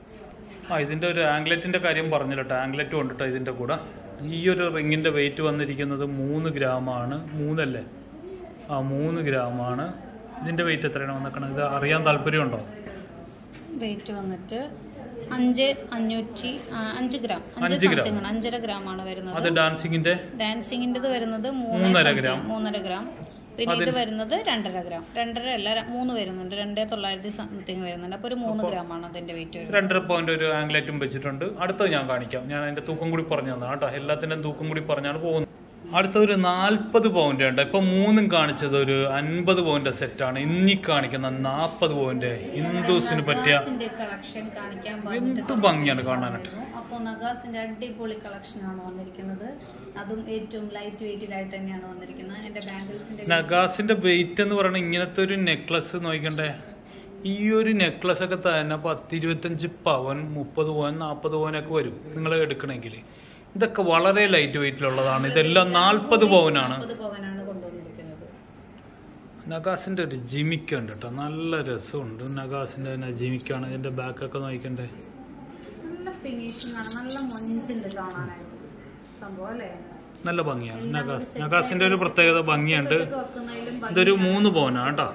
ആ ഇതിൻ്റെ ഒരു ആംഗ്ലറ്റിൻ്റെ കാര്യം പറഞ്ഞില്ല കേട്ടോ ആംഗ്ലറ്റ് കൊണ്ടിട്ടോ ഇതിൻ്റെ കൂടെ ഈ ഒരു റിങ്ങിൻ്റെ വെയിറ്റ് വന്നിരിക്കുന്നത് മൂന്ന് ഗ്രാമാണ് മൂന്നല്ലേ ആ മൂന്ന് ഗ്രാമാണ് ഇതിൻ്റെ വെയിറ്റ് എത്രയാണ് വന്നിരിക്കണം ഇത് അറിയാൻ താല്പര്യമുണ്ടോ വെയിറ്റ് വന്നിട്ട് അഞ്ച് അഞ്ഞൂറ്റി ആ, അഞ്ച് ഗ്രാം അഞ്ച് അഞ്ച് ഗ്രാം. സംതിങ് ആണ് അഞ്ചര ഗ്രാം ആണ് വരുന്നത് അത് ഡാൻസിങ്ങിൻ്റെ ഡാൻസിങ്ങിൻ്റെത് വരുന്നത് മൂന്ന് മൂന്നര something, ഗ്രാം. മൂന്നര ഗ്രാം പിന്നെ ഇത് വരുന്നത് രണ്ടര ഗ്രാം രണ്ടര അല്ല ര- മൂന്ന് വരുന്നുണ്ട് രണ്ടേ തൊള്ളായിരത്തി സംതിങ് വരുന്നുണ്ട് അപ്പോൾ ഒരു മൂന്ന് ഗ്രാം ആണ് അതിന്റെ വെയിറ്റ് വരുന്നത് രണ്ടര പോയിന്റ് ഒരു ആംഗ്ലറ്റും വെച്ചിട്ടുണ്ട് അടുത്തത് ഞാൻ കാണിക്കാം ഞാൻ അതിന്റെ തൂക്കം കൂടി പറഞ്ഞു തന്നാണ് കേട്ടോ എല്ലാത്തിൻ്റെയും തൂക്കം കൂടി പറഞ്ഞാണ് പോകുന്നത് അടുത്ത ഒരു നാൽപ്പത് പൗണ്ട് ഉണ്ട് ഇപ്പൊ മൂന്നും കാണിച്ചത് ഒരു അൻപത് പൗണ്ട് സെറ്റാണ് ഇനി കാണിക്കുന്ന നാൽപ്പത് പൗണ്ട് ഹിന്ദുസിന് പറ്റിയ നഗാസിന്റെ കളക്ഷൻ കാണിക്കാൻ പറഞ്ഞിട്ട് എന്ത് ഭംഗിയാണ് കാണാനായിട്ട് അപ്പോൾ നഗാസിന്റെ അടിപൊളി കളക്ഷൻ ആണ് വന്നിരിക്കുന്നത് അതും ഏറ്റവും ലൈറ്റ് വെയിറ്റിലായിട്ട് തന്നെയാണ് വന്നിരിക്കുന്നത് എന്റെ ബാംഗിൾസിന്റെ നഗാസിന്റെ വെയിറ്റ് എന്ന് പറയുന്നത് ഇങ്ങനത്തെ ഒരു നെക്ലസ് നോക്കണ്ടേ ഈ ഒരു നെക്ലസ് ഒക്കെ തന്നെ പത്ത് ഇരുപത്തഞ്ച് പവൻ മുപ്പത് പവൻ നാൽപ്പത് പവനൊക്കെ വരും നിങ്ങൾ എടുക്കണമെങ്കിൽ ഇതൊക്കെ വളരെ ലൈറ്റ് വെയിറ്റിലുള്ളതാണ് ഇതെല്ലാം നാൽപ്പത് പവനാണ് മുപ്പത് പവനാണ് കൊണ്ടുവന്നിരിക്കുന്നത് നഗാസിന്റെ ഒരു ജിമിക്ക ഉണ്ട് കേട്ടോ നല്ല രസമുണ്ട് നഗാസിന്റെ തന്നെ ജിമിക്കാണ് ഇതിന്റെ ബാക്കൊക്കെ നോക്കണ്ടേ നല്ല ഫിനിഷിംഗ് ആണ് നല്ല മൊഞ്ചുണ്ട് കാണാനായിട്ട് സംഭവം അല്ലേ നല്ല ഭംഗിയാണ് നഗാസ് നഗാസിന്റെ ഒരു പ്രത്യേകത ഭംഗിയുണ്ട് ഇതൊക്കെ വെക്കുന്നതിലും ഭംഗി ഇതൊരു മൂന്ന് പവനാണ് കേട്ടോ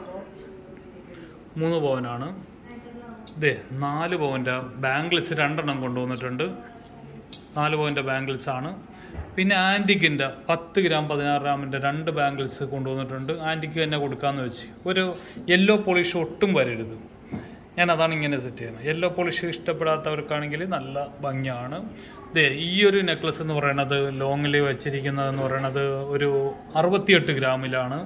മൂന്ന് പവനാണ് ഇതേ നാല് പവൻ്റെ ബാംഗിൾസ് രണ്ടെണ്ണം കൊണ്ടുവന്നിട്ടുണ്ട് നാല് പവൻ്റെ ബാംഗിൾസ് ആണ് പിന്നെ ആൻറ്റിക്കിൻ്റെ പത്ത് ഗ്രാം പതിനാറ് ഗ്രാമിൻ്റെ രണ്ട് ബാംഗിൾസ് കൊണ്ടുവന്നിട്ടുണ്ട് ആൻറ്റിക്ക് തന്നെ കൊടുക്കാമെന്ന് വെച്ച് ഒരു യെല്ലോ പോളിഷ് ഒട്ടും വരരുത് ഞാൻ അതാണ് ഇങ്ങനെ സെറ്റ് ചെയ്യുന്നത് യെല്ലോ പോളിഷ് ഇഷ്ടപ്പെടാത്തവർക്കാണെങ്കിൽ നല്ല ഭംഗിയാണ് ദേ ഈ ഒരു നെക്ലസ് എന്ന് പറയുന്നത് ലോങ്ങിൽ വെച്ചിരിക്കുന്നതെന്ന് പറയുന്നത് ഒരു അറുപത്തിയെട്ട് ഗ്രാമിലാണ്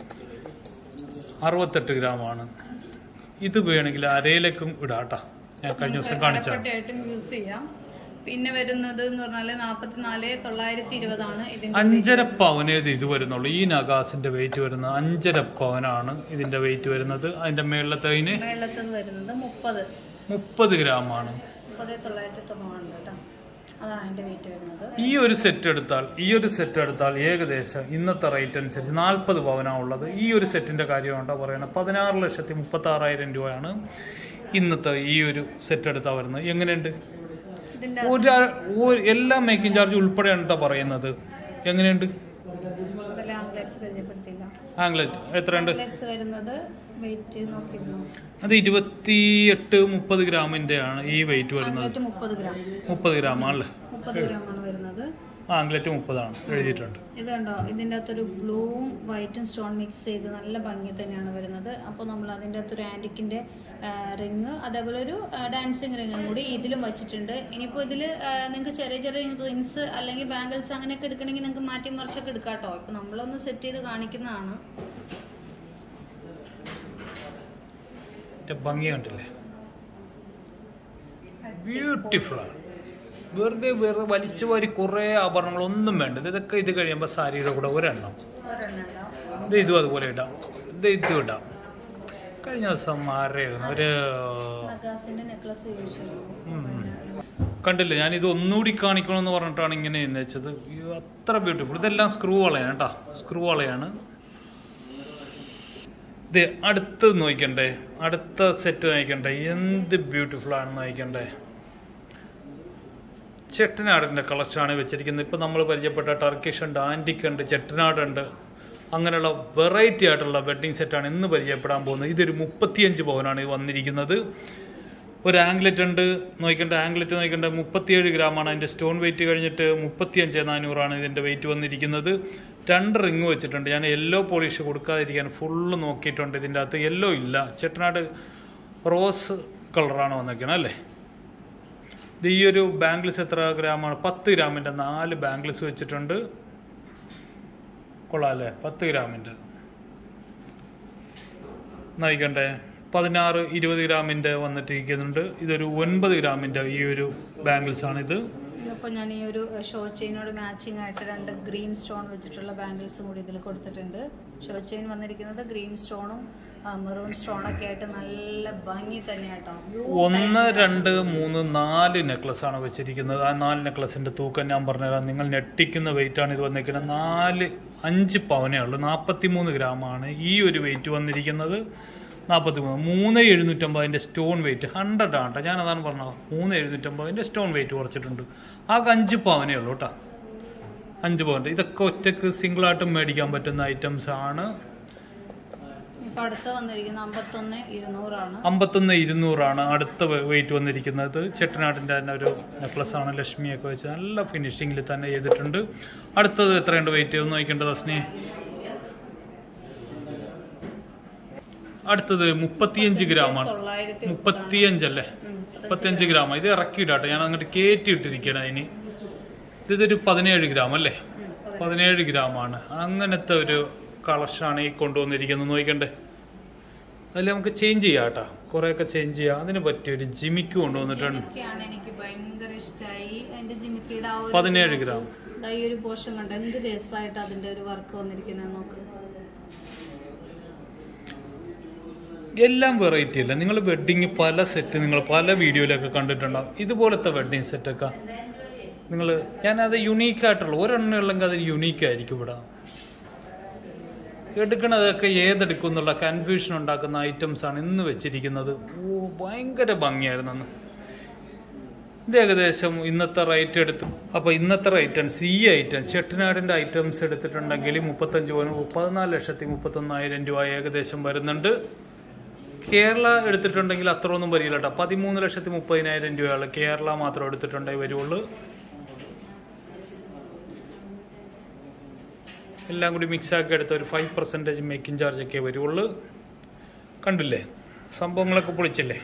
അറുപത്തെട്ട് ഗ്രാമാണ് ഇത് വേണമെങ്കിൽ അരയിലേക്കും ഇടാട്ടാ ഞാൻ കഴിഞ്ഞ ദിവസം കാണിച്ചാണ് അരപ്പട്ടയായിട്ടും യൂസ് ചെയ്യാം പിന്നെ വരുന്നത് എന്ന് പറഞ്ഞാല് നാപ്പത്തിനാല് തൊള്ളായിരത്തി ഇരുപതാണ് ഇതിന്റെ അഞ്ചര പവനേ ഇത് ഇത് വരുന്നുള്ളൂ ഈ നഗാസിന്റെ വെയിറ്റ് വരുന്നത് അഞ്ചര പവനാണ് ഇതിന്റെ വെയിറ്റ് വരുന്നത് അതിന്റെ മേളത്തതിന് മേളത്തത് വരുന്നത് മുപ്പത് മുപ്പത് ഗ്രാമാണ് മുപ്പത് തൊള്ളായിരത്തി തൊണ്ണൂറുണ്ട് കേട്ടോ അതാണ് അതിന്റെ വെയിറ്റ് വരുന്നത് ഈ ഒരു സെറ്റ് എടുത്താൽ ഈ ഒരു സെറ്റ് എടുത്താൽ ഏകദേശം ഇന്നത്തെ റേറ്റ് അനുസരിച്ച് നാൽപ്പത് പവനാണ് ഉള്ളത് ഈ ഒരു സെറ്റിന്റെ കാര്യമാണ് പറയുന്നത് പതിനാറ് ലക്ഷത്തി മുപ്പത്തി ആറായിരം രൂപയാണ് ഇന്നത്തെ ഈ ഒരു സെറ്റ് എടുത്താൽ വരുന്നത് എങ്ങനെയുണ്ട് ഇതിന്റെ ഒരാ ഒ- എല്ലാ മേക്കിംഗ് ചാർജ് ഉൾപ്പെടെയാണ് കേട്ടോ പറയുന്നത് എങ്ങനെയുണ്ട് ഇതിലെ ആംഗ്ലറ്റ്സ് പരിചയപ്പെടുത്തില്ല ആംഗ്ലറ്റ് എത്രയുണ്ട് ആംഗ്ലറ്റ്സ് വരുന്നത് വെയിറ്റ് നോക്കിയിരുന്നു അത് ഇരുപത്തി എട്ട് മുപ്പത് ഗ്രാമിന്റെ ആണ് ഈ വെയിറ്റ് വരുന്നത് ആംഗ്ലറ്റ് മുപ്പത് ഗ്രാം മുപ്പത് ഗ്രാം ആണല്ലേ മുപ്പത് ഗ്രാം ആണ് വരുന്നത് ആംഗ്ലറ്റ് മുപ്പതാണ് എഴുതിയിട്ടുണ്ട് ഇത് കണ്ടോ ഇതിൻ്റെ അകത്തൊരു ബ്ലൂവും വൈറ്റും സ്റ്റോൺ മിക്സ് ചെയ്ത് നല്ല ഭംഗി തന്നെയാണ് വരുന്നത് അപ്പോൾ നമ്മൾ അതിൻ്റെ അകത്തൊരു ആൻറ്റിക്കിൻ്റെ റിങ് അതേപോലെ ഒരു ഡാൻസിങ് റിങ്ങും കൂടി ഇതിലും വെച്ചിട്ടുണ്ട് ഇനിയിപ്പോൾ ഇതിൽ നിങ്ങൾക്ക് ചെറിയ ചെറിയ റിങ്സ് അല്ലെങ്കിൽ ബാംഗിൾസ് അങ്ങനെയൊക്കെ എടുക്കണമെങ്കിൽ നിങ്ങൾക്ക് മാറ്റി മറിച്ചൊക്കെ എടുക്കാം കേട്ടോ ഇപ്പോൾ നമ്മളൊന്ന് സെറ്റ് ചെയ്ത് കാണിക്കുന്നതാണ് ഇതിന്റെ ഭംഗി കണ്ടില്ലേ ബ്യൂട്ടിഫുൾ ആണ് വെറുതെ വെറുതെ വലിച്ചു വാരി കുറേ ആഭരണങ്ങളൊന്നും വേണ്ട ഇതൊക്കെ ഇത് കഴിയുമ്പോൾ സാരിയുടെ കൂടെ ഒരെണ്ണം ഒരെണ്ണം ഉണ്ടാവും ഇത് ഇതും അതുപോലെ ഇടാം ഇത് ഇതും ഇടാം കഴിഞ്ഞ ദിവസം ആരുടെയായിരുന്നു ഒരു നഗാസിൻ്റെ നെക്ലസ് ചോദിച്ചിരുന്നു ഉം. കണ്ടില്ലേ ഞാൻ ഇത് ഒന്നുകൂടി കാണിക്കണമെന്ന് പറഞ്ഞിട്ടാണ് ഇങ്ങനെ വെച്ചത് അയ്യോ, അത്ര ബ്യൂട്ടിഫുൾ ഇതെല്ലാം സ്ക്രൂ വളയാണ് കേട്ടോ സ്ക്രൂ വളയാണ് ഇത് അടുത്ത് നോക്കണ്ടേ അടുത്ത സെറ്റ് നോക്കണ്ടേ എന്ത് ബ്യൂട്ടിഫുൾ ആണെന്ന് നോക്കണ്ടേ ചെട്ടനാടിൻ്റെ കളക്ഷനാണ് വെച്ചിരിക്കുന്നത് ഇപ്പം നമ്മൾ പരിചയപ്പെട്ട ടർക്കിഷ് ഉണ്ട് ആൻറ്റിക് ഉണ്ട് ചെട്ടനാടുണ്ട് അങ്ങനെയുള്ള വെറൈറ്റി ആയിട്ടുള്ള വെഡ്ഡിങ് സെറ്റാണ് ഇന്ന് പരിചയപ്പെടാൻ പോകുന്നത് ഇതൊരു മുപ്പത്തിയഞ്ച് പവനാണ് ഇത് വന്നിരിക്കുന്നത് ഒരു ആംഗ്ലറ്റ് ഉണ്ട് നോക്കണ്ട ആംഗ്ലറ്റ് നോക്കണ്ട മുപ്പത്തിയേഴ് ഗ്രാമാണ് അതിന്റെ സ്റ്റോൺ വെയിറ്റ് കഴിഞ്ഞിട്ട് മുപ്പത്തിയഞ്ച് നാനൂറാണ് ഇതിന്റെ വെയിറ്റ് വന്നിരിക്കുന്നത് രണ്ട് റിങ് വെച്ചിട്ടുണ്ട് ഞാൻ യെല്ലോ പോളിഷ് കൊടുക്കാതിരിക്കാൻ ഫുള്ള് നോക്കിയിട്ടുണ്ട് ഇതിൻ്റെ അകത്ത് യെല്ലോ ഇല്ല ചെട്ടനാട് റോസ് കളറാണ് വന്നിരിക്കുന്നത് അല്ലേ ഇത് ഈ ഒരു ബാംഗ്ലസ് എത്ര ഗ്രാമാണ് പത്ത് ഗ്രാമിൻ്റെ നാല് ബാംഗ്ലസ് വെച്ചിട്ടുണ്ട് കൊള്ളാം അല്ലേ പത്ത് ഗ്രാമിൻ്റെ നയിക്കണ്ടേ പതിനാറ് ഇരുപത് ഗ്രാമിൻ്റെ വന്നിട്ടിരിക്കുന്നുണ്ട് ഇതൊരു ഒൻപത് ഗ്രാമിൻ്റെ ഈ ഒരു ബാംഗിൾസ് ആണ് ഇത് അപ്പോൾ ഞാൻ ഈ ഒരു ഷോ ചെയിനോട് മാച്ചിങ് ആയിട്ട് രണ്ട് ഗ്രീൻ സ്റ്റോൺ വെച്ചിട്ടുള്ള ബാംഗിൾസും കൂടി ഇതിൽ കൊടുത്തിട്ടുണ്ട് ഷോ ചെയിൻ വന്നിരിക്കുന്നത് ഗ്രീൻ സ്റ്റോണും മെറൂൺ സ്റ്റോണൊക്കെ ആയിട്ട് നല്ല ഭംഗി തന്നെയാട്ടോ ഒന്ന് രണ്ട് മൂന്ന് നാല് നെക്ലസ് ആണ് വെച്ചിരിക്കുന്നത് ആ നാല് നെക്ലസിന്റെ തൂക്കം ഞാൻ പറഞ്ഞുതരാം നിങ്ങൾ ഞെട്ടിക്കുന്ന വെയിറ്റ് ആണ് ഇത് വന്നിരിക്കുന്നത് നാല് അഞ്ച് പവനേ ഉള്ളൂ നാൽപ്പത്തി മൂന്ന് ഗ്രാമാണ് ഈ ഒരു വെയിറ്റ് വന്നിരിക്കുന്നത് നാൽപ്പത്തി മൂന്ന് മൂന്ന് എഴുന്നൂറ്റമ്പതിൻ്റെ സ്റ്റോൺ വെയിറ്റ് ഹൺഡ്രഡ് ആണ് കേട്ടോ ഞാൻ അതാണ് പറഞ്ഞത് മൂന്ന് എഴുന്നൂറ്റമ്പതിൻ്റെ സ്റ്റോൺ വെയിറ്റ് കുറച്ചിട്ടുണ്ട് ആകെ അഞ്ച് പവനേ ഉള്ളൂ കേട്ടോ അഞ്ച് പവൻ്റെ ഇതൊക്കെ ഒറ്റക്ക് സിംഗിളായിട്ടും മേടിക്കാൻ പറ്റുന്ന ഐറ്റംസ് ആണ് ഇപ്പൊ അടുത്ത് വന്നിരിക്കുന്ന അമ്പത്തൊന്ന് ഇരുന്നൂറാണ് അമ്പത്തൊന്ന് ഇരുന്നൂറാണ് അടുത്ത വെയിറ്റ് വന്നിരിക്കുന്നത് ചെട്ടനാടിൻ്റെ തന്നെ ഒരു നെക്ലസ് ആണ് ലക്ഷ്മിയൊക്കെ വെച്ച് നല്ല ഫിനിഷിങ്ങിൽ തന്നെ ചെയ്തിട്ടുണ്ട് അടുത്തത് എത്രയുണ്ട് വെയിറ്റ് ഒന്ന് നോക്കേണ്ടത് അസ്നി അടുത്തത് മുപ്പത്തിയഞ്ച് ഗ്രാമാണ് തൊള്ളായിരത്തി മുപ്പത്തിയഞ്ചല്ലേ മുപ്പത്തിയഞ്ച് ഗ്രാം ഇത് ഇറക്കിയിട്ടാട്ടെ ഞാൻ അങ്ങോട്ട് കയറ്റി ഇട്ടിരിക്കണം അതിന് ഇതൊരു പതിനേഴ് ഗ്രാം അല്ലേ പതിനേഴ് ഗ്രാമാണ് അങ്ങനത്തെ ഒരു കളക്ഷനാണ് ഈ കൊണ്ടുവന്നിരിക്കുന്നത് നോക്കണ്ടേ അതിൽ നമുക്ക് ചേഞ്ച് ചെയ്യാം കേട്ടോ കുറേയൊക്കെ ചേഞ്ച് ചെയ്യാം അതിന് പറ്റിയ ഒരു ജിമിക്ക് കൊണ്ടുവന്നിട്ടുണ്ട് ഒക്കെയാണ് എനിക്ക് ഭയങ്കര ഇഷ്ടമായി അതിന്റെ ജിമിക്കിയുടെ ആ ഒരു പതിനേഴ് ഗ്രാം ദാ ഈ ഒരു പോർഷൻ കണ്ട എന്ത് രസമായിട്ട് അതിന്റെ ഒരു വർക്ക് വന്നിരിക്കുന്നത് നോക്ക് എല്ലാം വെറൈറ്റി അല്ല നിങ്ങൾ വെഡ്ഡിങ് പല സെറ്റ് നിങ്ങൾ പല വീഡിയോയിലൊക്കെ കണ്ടിട്ടുണ്ടാവും ഇതുപോലത്തെ വെഡ്ഡിങ് സെറ്റൊക്കെ നിങ്ങൾ ഞാനത് യുണീക്കായിട്ടുള്ള ഒരെണ്ണം ഉള്ളെങ്കിൽ അത് യുണീക്ക് ആയിരിക്കും ഇവിടെ എടുക്കണതൊക്കെ ഏതെടുക്കും എന്നുള്ള കൺഫ്യൂഷൻ ഉണ്ടാക്കുന്ന ഐറ്റംസ് ആണ് ഇന്ന് വെച്ചിരിക്കുന്നത് ഓ ഭയങ്കര ഭംഗിയായിരുന്നു അന്ന് ഇത് ഏകദേശം ഇന്നത്തെ റേറ്റ് എടുത്ത് അപ്പൊ ഇന്നത്തെ ഐറ്റംസ് ഈ ഐറ്റം ചെട്ടിനാടിന്റെ ഐറ്റംസ് എടുത്തിട്ടുണ്ടെങ്കിൽ മുപ്പത്തഞ്ച് പവന് പതിനാല് ലക്ഷത്തി മുപ്പത്തൊന്നായിരം രൂപ ഏകദേശം വരുന്നുണ്ട് കേരള എടുത്തിട്ടുണ്ടെങ്കിൽ അത്ര ഒന്നും വരില്ല കേട്ടോ പതിമൂന്ന് ലക്ഷത്തി മുപ്പതിനായിരം രൂപയാണ് കേരള മാത്രം എടുത്തിട്ടുണ്ടെങ്കിൽ വരുള്ളൂ എല്ലാം കൂടി മിക്സ് ആക്കി എടുത്ത ഒരു ഫൈവ് പെർസെൻറ്റേജ് മേക്കിംഗ് ചാർജ് ഒക്കെ വരുള്ളൂ കണ്ടില്ലേ സംഭവങ്ങളൊക്കെ പൊളിച്ചില്ലേ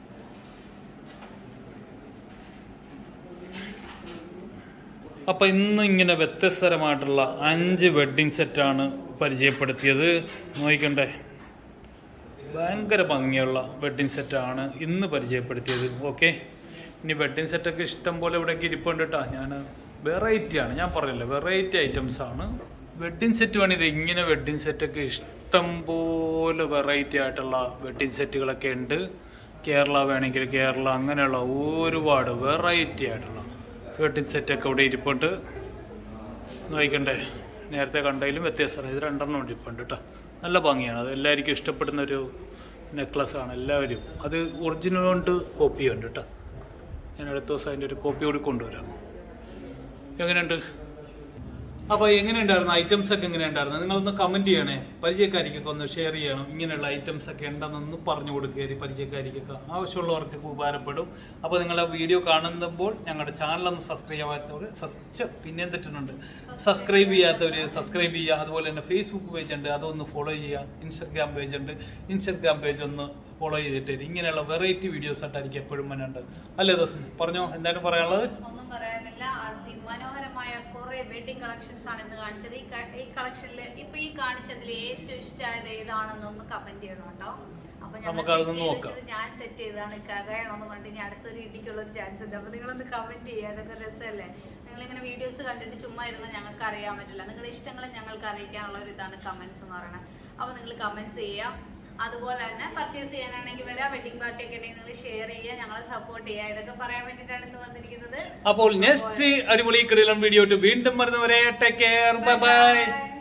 അപ്പൊ ഇന്ന് ഇങ്ങനെ വ്യത്യസ്തരമായിട്ടുള്ള അഞ്ച് വെഡ്ഡിംഗ് സെറ്റാണ് പരിചയപ്പെടുത്തിയത് നോക്കണ്ടേ ഭയങ്കര ഭംഗിയുള്ള വെഡ്ഡിംഗ് സെറ്റാണ് ഇന്ന് പരിചയപ്പെടുത്തിയത് ഓക്കെ ഇനി വെഡ്ഡിംഗ് സെറ്റൊക്കെ ഇഷ്ടം പോലെ ഇവിടേക്ക് ഇരിപ്പുണ്ട് കേട്ടോ ഞാൻ വെറൈറ്റി ആണ് ഞാൻ പറഞ്ഞില്ല വെറൈറ്റി ഐറ്റംസ് ആണ് വെഡ്ഡിംഗ് സെറ്റ് വേണം ഇത് ഇങ്ങനെ വെഡ്ഡിംഗ് സെറ്റൊക്കെ ഇഷ്ടം പോലെ വെറൈറ്റി ആയിട്ടുള്ള വെഡ്ഡിംഗ് സെറ്റുകളൊക്കെ ഉണ്ട് കേരള വേണമെങ്കിൽ കേരള അങ്ങനെയുള്ള ഒരുപാട് വെറൈറ്റി ആയിട്ടുള്ള വെഡ്ഡിംഗ് സെറ്റൊക്കെ ഇവിടെ ഇരിപ്പുണ്ട് നോക്കണ്ടേ നേരത്തെ കണ്ടതിലും വ്യത്യാസമാണ് ഇത് രണ്ടെണ്ണം ഇരിപ്പുണ്ട് കേട്ടോ നല്ല ഭംഗിയാണ് അത് എല്ലാവർക്കും ഇഷ്ടപ്പെടുന്ന ഒരു നെക്ലസ് ആണ് എല്ലാവരും അത് ഒറിജിനൽ കൊണ്ട് കോപ്പി ഉണ്ട് കേട്ടോ ഞാൻ അടുത്ത ദിവസം അതിൻ്റെ ഒരു കോപ്പി കൂടി കൊണ്ടുവരാം എങ്ങനെയുണ്ട് അപ്പോൾ എങ്ങനെയുണ്ടായിരുന്നു ഐറ്റംസ് ഒക്കെ എങ്ങനെയുണ്ടായിരുന്നു നിങ്ങളൊന്ന് കമന്റ് ചെയ്യണേ പരിചയക്കാരിക്കൊക്കെ ഒന്ന് ഷെയർ ചെയ്യണം ഇങ്ങനെയുള്ള ഐറ്റംസ് ഒക്കെ ഉണ്ടെന്നൊന്ന് പറഞ്ഞു കൊടുക്കുക പരിചയക്കാരിക്കൊക്കെ ആവശ്യമുള്ളവർക്കൊക്കെ ഉപകാരപ്പെടും അപ്പോൾ നിങ്ങൾ ആ വീഡിയോ കാണുമ്പോൾ ഞങ്ങളുടെ ചാനൽ ഒന്ന് സബ്സ്ക്രൈബ് ചെയ്യാത്തവർ സബ്സ്ക്രൈബ് പിന്നെയും തെറ്റുന്നുണ്ട് സബ്സ്ക്രൈബ് ചെയ്യാത്തവർ സബ്സ്ക്രൈബ് ചെയ്യുക അതുപോലെ തന്നെ ഫേസ്ബുക്ക് പേജ് ഉണ്ട് അതൊന്ന് ഫോളോ ചെയ്യുക ഇൻസ്റ്റഗ്രാം പേജ് ഉണ്ട് ഇൻസ്റ്റഗ്രാം പേജ് ഒന്ന് ഫോളോ ചെയ്തിട്ട് ഇങ്ങനെയുള്ള വെറൈറ്റി വീഡിയോസ് ആയിട്ടായിരിക്കും എപ്പോഴും മുന്നുണ്ട് അല്ലേ ദോസം പറഞ്ഞോ എന്താണ് പറയാനുള്ളത് ഒന്നും പറയാനില്ല അതിമനോഹരമായ കുറെ വെഡിങ് കളക്ഷൻസ് ആണ് ഇന്ന് കാണിച്ചത് ഈ ക- ഈ കളക്ഷനിൽ ഇപ്പൊ ഈ കാണിച്ചതിൽ ഏറ്റവും ഇഷ്ടമായത് ഏതാണെന്നൊന്ന് കമന്റ് ചെയ്യണം കേട്ടോ അപ്പൊ ഞങ്ങൾ നമുക്ക് set അതൊന്ന് ചെയ്ത് നോക്കാം. വെച്ചത് ഞാൻ സെറ്റ് ചെയ്തതാണ് കകയണമെന്ന് പറഞ്ഞിട്ട് ഇനി അടുത്തൊരു ഇടിക്കുള്ള ഒരു ചാൻസ് ഉണ്ട് അപ്പൊ നിങ്ങളൊന്ന് കമന്റ് ചെയ്യുക അതൊക്കെ രസമല്ലേ നിങ്ങൾ ഇങ്ങനെ വീഡിയോസ് കണ്ടിട്ട് ചുമ്മാ ഇരുന്ന് ഞങ്ങൾക്ക് അറിയാൻ പറ്റില്ല നിങ്ങളുടെ ഇഷ്ടങ്ങൾ ഞങ്ങൾക്ക് അറിയിക്കാനുള്ള ഒരു ഇതാണ് കമന്റ്സ് എന്ന് പറയുന്നത് അപ്പൊ നിങ്ങൾ കമന്റ്സ് ചെയ്യാം അതുപോലെ തന്നെ പർച്ചേസ് ചെയ്യാനാണെങ്കിൽ വരാം വെഡിങ് പാർട്ടി ഒക്കെ ഉണ്ടെങ്കിൽ നിങ്ങൾ ഷെയർ ചെയ്യുക ഞങ്ങളെ സപ്പോർട്ട് ചെയ്യുക ഇതൊക്കെ പറയാൻ വേണ്ടിയിട്ടാണ് ഇന്ന് വന്നിരിക്കുന്നത് അപ്പോൾ നെക്സ്റ്റ് അടിപൊളി കിടിലം വീഡിയോ വീണ്ടും വരുന്നവരെ take care bye bye Bye.